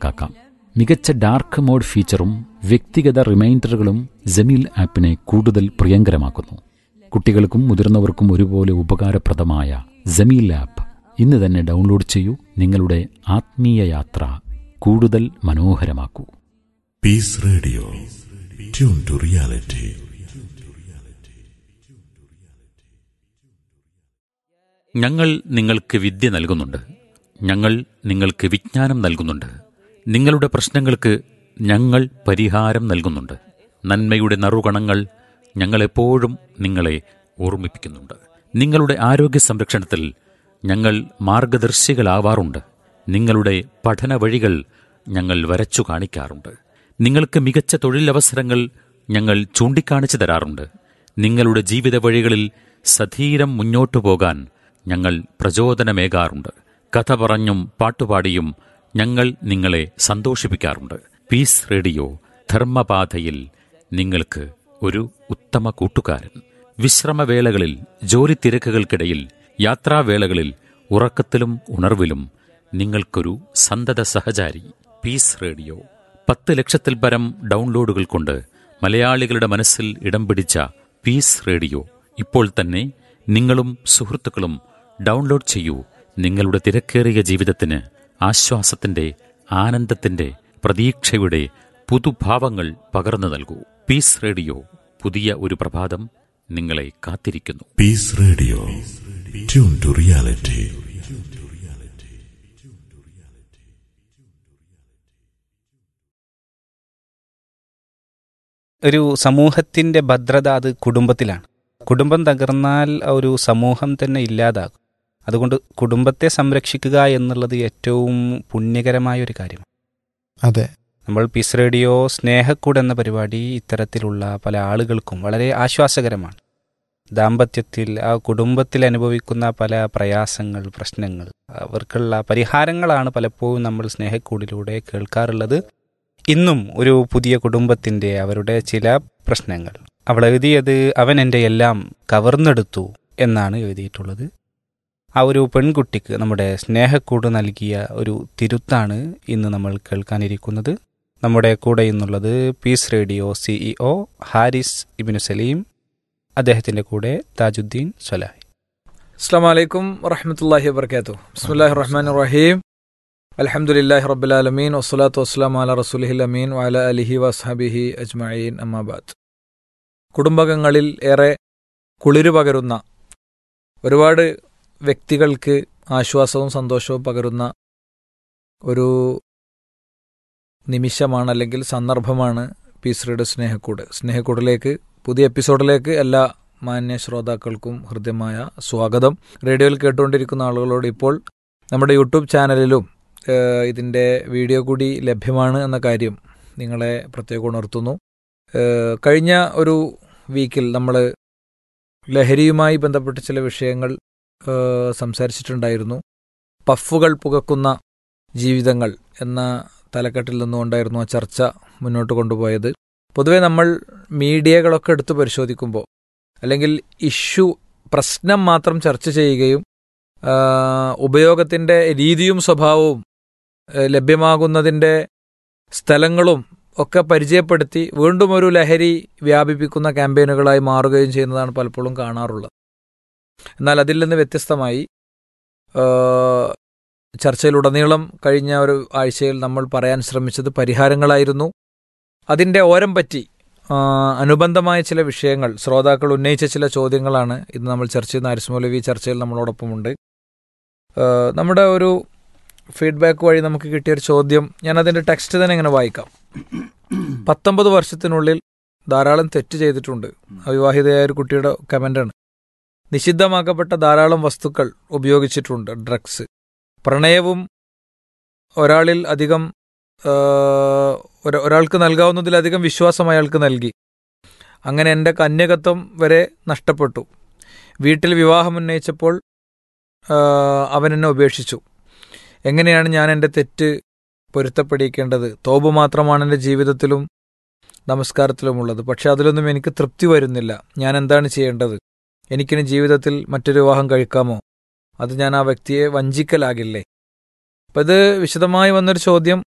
കണക്കാക്കാം മികച്ച dark mode ഫീച്ചറും വ്യക്തിഗത റിമൈൻഡറുകളും ജമീൽ ആപ്പിനെ കൂടുതൽ പ്രിയങ്കരമാക്കുന്നു കുട്ടികൾക്കും മുതിർന്നവർക്കും ഒരുപോലെ ഉപകാരപ്രദമായ ജമീൽ ആപ്പ് ഇന്ന് തന്നെ ഡൗൺലോഡ് ചെയ്യൂ നിങ്ങളുടെ ആത്മീയ യാത്ര കൂടുതൽ മനോഹരമാക്കൂ peace radio tune to reality ഞങ്ങൾ നിങ്ങൾക്ക് വിദ്യ നൽകുന്നുണ്ട് ഞങ്ങൾ നിങ്ങൾക്ക് വിജ്ഞാനം നൽകുന്നുണ്ട് നിങ്ങളുടെ പ്രശ്നങ്ങൾക്ക് ഞങ്ങൾ പരിഹാരം നൽകുന്നുണ്ട് നന്മയുടെ നറുകണങ്ങൾ ഞങ്ങളെപ്പോഴും നിങ്ങളെ ഓർമ്മിപ്പിക്കുന്നുണ്ട് നിങ്ങളുടെ ആരോഗ്യ സംരക്ഷണത്തിൽ ഞങ്ങൾ മാർഗദർശികളാവാറുണ്ട് നിങ്ങളുടെ പഠന വഴികൾ ഞങ്ങൾ വരച്ചു കാണിക്കാറുണ്ട് നിങ്ങൾക്ക് മികച്ച തൊഴിലവസരങ്ങൾ ഞങ്ങൾ ചൂണ്ടിക്കാണിച്ചു തരാറുണ്ട് നിങ്ങളുടെ ജീവിത വഴികളിൽ സധീരം മുന്നോട്ടു പോകാൻ ഞങ്ങൾ പ്രചോദനമേകാറുണ്ട് കഥ പറഞ്ഞും പാട്ടുപാടിയും ഞങ്ങൾ നിങ്ങളെ സന്തോഷിപ്പിക്കാറുണ്ട് പീസ് റേഡിയോ ധർമ്മപാതയിൽ നിങ്ങൾക്ക് ഒരു ഉത്തമ കൂട്ടുകാരൻ വിശ്രമവേളകളിൽ ജോലി തിരക്കുകൾക്കിടയിൽ യാത്രാവേളകളിൽ ഉറക്കത്തിലും ഉണർവിലും നിങ്ങൾക്കൊരു സന്തത സഹചാരി പീസ് റേഡിയോ പത്ത് ലക്ഷത്തിൽ പരം ഡൗൺലോഡുകൾ കൊണ്ട് മലയാളികളുടെ മനസ്സിൽ ഇടം പിടിച്ച പീസ് റേഡിയോ ഇപ്പോൾ തന്നെ നിങ്ങളും സുഹൃത്തുക്കളും ഡൗൺലോഡ് ചെയ്യൂ നിങ്ങളുടെ തിരക്കേറിയ ജീവിതത്തിന് ആശ്വാസത്തിന്റെ ആനന്ദത്തിന്റെ പ്രതീക്ഷയുടെ പുതുഭാവങ്ങൾ പകർന്നു നൽകൂ പീസ് റേഡിയോ പുതിയ ഒരു പ്രഭാതം നിങ്ങളെ കാത്തിരിക്കുന്നു peace radio tune to reality ഒരു സമൂഹത്തിൻ്റെ ഭദ്രത അത് കുടുംബത്തിലാണ് കുടുംബം തകർന്നാൽ ആ ഒരു സമൂഹം തന്നെ ഇല്ലാതാകും അതുകൊണ്ട് കുടുംബത്തെ സംരക്ഷിക്കുക എന്നുള്ളത് ഏറ്റവും പുണ്യകരമായ ഒരു കാര്യമാണ് അതെ നമ്മൾ പീസ് റേഡിയോ സ്നേഹക്കൂട് എന്ന പരിപാടി ഇത്തരത്തിലുള്ള പല ആളുകൾക്കും വളരെ ആശ്വാസകരമാണ് ദാമ്പത്യത്തിൽ ആ കുടുംബത്തിൽ അനുഭവിക്കുന്ന പല പ്രയാസങ്ങൾ പ്രശ്നങ്ങൾ അവർക്കുള്ള പരിഹാരങ്ങളാണ് പലപ്പോഴും നമ്മൾ സ്നേഹക്കൂടിലൂടെ കേൾക്കാറുള്ളത് ഇന്നും ഒരു പുതിയ കുടുംബത്തിൻ്റെ അവരുടെ ചില പ്രശ്നങ്ങൾ അവൾ എഴുതിയത് അവൻ എൻ്റെ എല്ലാം കവർന്നെടുത്തു എന്നാണ് എഴുതിയിട്ടുള്ളത് ആ ഒരു പെൺകുട്ടിക്ക് നമ്മുടെ സ്നേഹക്കൂട് നൽകിയ ഒരു തിരുത്താണ് ഇന്ന് നമ്മൾ കേൾക്കാനിരിക്കുന്നത് നമ്മുടെ കൂടെ ഇന്നുള്ളത് peace radio CEO Haris Ibnu Saleem അദ്ദേഹത്തിൻ്റെ കൂടെ താജുദ്ദീൻ സ്വലാഹി അസ്സാം വലൈക്കും വറഹമത്തല്ലാഹി വബർക്കാത്തു ബിസ്മില്ലാഹി റഹ്മാൻ റഹീം അലഹമുല്ലാഹി റബ്ബുലാലമീൻ വസ്സലാത്തു വസ്സലാം അല റസൂലിഹിൽ അമീൻ വഅല അലിഹി വസ്ഹബിഹി അജ്മഈൻ അമ്മാബാദ് കുടുംബകങ്ങളിൽ ഏറെ കുളിരു പകരുന്ന ഒരുപാട് വ്യക്തികൾക്ക് ആശ്വാസവും സന്തോഷവും പകരുന്ന ഒരു നിമിഷമാണ് അല്ലെങ്കിൽ സന്ദർഭമാണ് പീസ്രയുടെ സ്നേഹക്കൂട് സ്നേഹക്കൂടിലേക്ക് പുതിയ എപ്പിസോഡിലേക്ക് എല്ലാ മാന്യ ശ്രോതാക്കൾക്കും ഹൃദ്യമായ സ്വാഗതം റേഡിയോയിൽ കേട്ടുകൊണ്ടിരിക്കുന്ന ആളുകളോട് ഇപ്പോൾ നമ്മുടെ യൂട്യൂബ് ചാനലിലും ഏഹ്, ഇതിൻ്റെ വീഡിയോ കൂടി ലഭ്യമാണ് എന്ന കാര്യം നിങ്ങളെ പ്രത്യേകം ഉണർത്തുന്നു ഏഹ്, കഴിഞ്ഞ ഒരു വീക്കിൽ നമ്മൾ ലഹരിയുമായി ബന്ധപ്പെട്ട ചില വിഷയങ്ങൾ ഏഹ്, സംസാരിച്ചിട്ടുണ്ടായിരുന്നു പഫുകൾ പുകക്കുന്ന ജീവിതങ്ങൾ എന്ന തലക്കെട്ടിൽ നിന്നുകൊണ്ടായിരുന്നു ആ ചർച്ച മുന്നോട്ട് കൊണ്ടുപോയത് പൊതുവെ നമ്മൾ മീഡിയകളൊക്കെ എടുത്ത് പരിശോധിക്കുമ്പോൾ അല്ലെങ്കിൽ ഇഷ്യൂ പ്രശ്നം മാത്രം ചർച്ച ചെയ്യുകയും ആ, ഉപയോഗത്തിൻ്റെ രീതിയും സ്വഭാവവും ഏ, ലഭ്യമാകുന്നതിൻ്റെ സ്ഥലങ്ങളും ഒക്കെ പരിചയപ്പെടുത്തി വീണ്ടും ഒരു ലഹരി വ്യാപിപ്പിക്കുന്ന ക്യാമ്പയിനുകളായി മാറുകയും ചെയ്യുന്നതാണ് പലപ്പോഴും കാണാറുള്ളത് എന്നാൽ അതിൽ നിന്ന് വ്യത്യസ്തമായി ആ, ചർച്ചയിലുടനീളം കഴിഞ്ഞ ഒരു ആഴ്ചയിൽ നമ്മൾ പറയാൻ ശ്രമിച്ചത് പരിഹാരങ്ങളായിരുന്നു അതിൻ്റെ ഓരം പറ്റി ആ, അനുബന്ധമായ ചില വിഷയങ്ങൾ ശ്രോതാക്കൾ ഉന്നയിച്ച ചില ചോദ്യങ്ങളാണ് ഇന്ന് നമ്മൾ ചർച്ച ചെയ്യുന്ന ആരിസ് മൗലവി ചർച്ചയിൽ നമ്മളോടൊപ്പമുണ്ട് ആ, നമ്മുടെ ഒരു ഫീഡ്ബാക്ക് വഴി നമുക്ക് കിട്ടിയ ഒരു ചോദ്യം ഞാൻ അതിൻ്റെ ടെക്സ്റ്റ് തന്നെ ഇങ്ങനെ വായിക്കാം പത്തൊമ്പത് വർഷത്തിനുള്ളിൽ ധാരാളം തെറ്റ് ചെയ്തിട്ടുണ്ട് അവിവാഹിതയായ ഒരു കുട്ടിയുടെ കമൻ്റാണ് നിഷിദ്ധമാക്കപ്പെട്ട ധാരാളം വസ്തുക്കൾ ഉപയോഗിച്ചിട്ടുണ്ട് ഡ്രഗ്സ് പ്രണയവും ഒരാളിൽ അധികം ആ, ഒര- ഒരാൾക്ക് നൽകാവുന്നതിലധികം വിശ്വാസം അയാൾക്ക് നൽകി അങ്ങനെ എൻ്റെ കന്യകത്വം വരെ നഷ്ടപ്പെട്ടു വീട്ടിൽ വിവാഹം ഉന്നയിച്ചപ്പോൾ ആ, അവൻ എന്നെ ഉപേക്ഷിച്ചു എങ്ങനെയാണ് ഞാൻ എൻ്റെ തെറ്റ് പൊരുത്തപ്പെടിക്കേണ്ടത് തോപ് മാത്രമാണ് എൻ്റെ ജീവിതത്തിലും നമസ്കാരത്തിലുമുള്ളത് പക്ഷെ അതിലൊന്നും എനിക്ക് തൃപ്തി വരുന്നില്ല ഞാൻ എന്താണ് ചെയ്യേണ്ടത് എനിക്കിനി ജീവിതത്തിൽ മറ്റൊരു വിവാഹം കഴിക്കാമോ അത് ഞാൻ ആ വ്യക്തിയെ വഞ്ചിക്കലാകില്ലേ അപ്പം ഇത് വിശദമായി വന്നൊരു ചോദ്യം